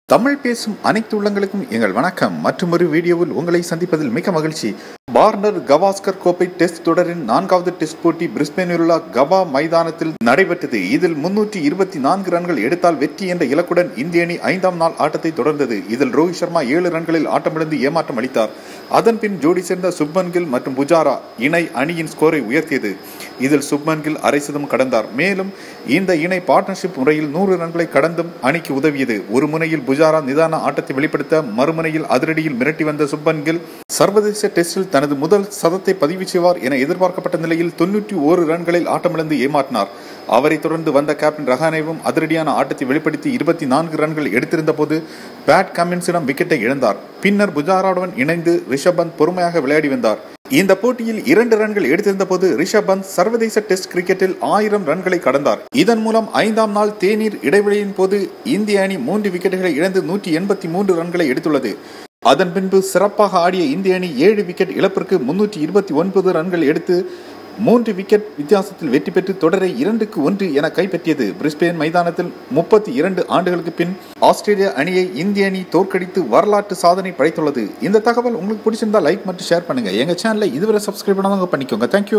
தமிழ் பேசும் அனைத்து உள்ளங்களுக்கும் எங்கள் வணக்கம் மற்றொரு வீடியோவில் உங்களை சந்திப்பதில் மிக மகிழ்ச்சி பார்னர் கவாஸ்கர் கோப்பை டெஸ்ட் தொடரின் நான்காவது டெஸ்ட் போட்டி பிரிஸ்பேனில் உள்ள கவா மைதானத்தில் நடைபெற்றது இதில் முன்னூற்றி இருபத்தி நான்கு ரன்கள் எடுத்தால் வெற்றி என்ற இலக்குடன் இந்திய அணி ஐந்தாம் நாள் ஆட்டத்தை தொடர்ந்தது இதில் ரோஹித் சர்மா ஏழு ரன்களில் ஆட்டமிழந்து ஏமாற்றம் அளித்தார் அதன் பின் ஜோடி சேர்ந்த சுப்மன் கில் மற்றும் புஜாரா இணை அணியின் ஸ்கோரை உயர்த்தியது இதில் சுப்மன் கில் அரை சதம் கடந்தார் மேலும் இந்த இணை பார்ட்னர்ஷிப் முறையில் நூறு ரன்களை கடந்தும் அணிக்கு உதவியது ஒரு முனையில் புஜாரா நிதான ஆட்டத்தை வெளிப்படுத்த மறுமுனையில் அதிரடியில் மிரட்டி வந்த சுப்மன் கில் சர்வதேச டெஸ்டில் தனது முதல் சதத்தை பதிவு செய்வார் என எதிர்பார்க்கப்பட்ட நிலையில் தொன்னூற்றி ஓரு ரன்களில் ஆட்டமிழந்து ஏமாற்றினார் அவரை தொடர்ந்து வந்த கேப்டன் ரஹானேவும் அதிரடியான ஆட்டத்தை வெளிப்படுத்தி இருபத்தி நான்கு ரன்கள் எடுத்திருந்த போது பேட் கமின்ஸிடம் விக்கெட்டை இழந்தார் பின்னர் புஜாராவுடன் இணைந்து ரிஷப் பந்த் பொறுமையாக விளையாடி வந்தார் இந்த போட்டியில் இரண்டு ரன்கள் எடுத்திருந்த போது ரிஷப் பந்த் சர்வதேச டெஸ்ட் கிரிக்கெட்டில் ஆயிரம் ரன்களை கடந்தார் இதன் மூலம் ஐந்தாம் நாள் தேநீர் இடைவெளியின் போது இந்திய அணி மூன்று விக்கெட்டுகளை இழந்து நூற்றி எண்பத்தி மூன்று ரன்களை எடுத்துள்ளது அதன் பின்பு சிறப்பாக ஆடிய இந்திய அணி ஏழு விக்கெட் இழப்பிற்கு முன்னூற்றி இருபத்தி ஒன்பது ரன்கள் எடுத்து மூன்று விக்கெட் வித்தியாசத்தில் வெற்றி பெற்று தொடரை இரண்டுக்கு ஒன்று என கைப்பற்றியது பிரிஸ்பேன் மைதானத்தில் முப்பத்தி இரண்டு ஆண்டுகளுக்கு பின் ஆஸ்திரேலிய அணியை இந்திய அணி தோற்கடித்து வரலாற்று சாதனை படைத்துள்ளது இந்த தகவல் உங்களுக்கு பிடிச்சிருந்தா லைக் மற்றும் ஷேர் பண்ணுங்க எங்க சேனலை இதுவரை சப்ஸ்கிரைப் பண்ணாதவங்க பண்ணிக்கோங்க தேங்க்யூ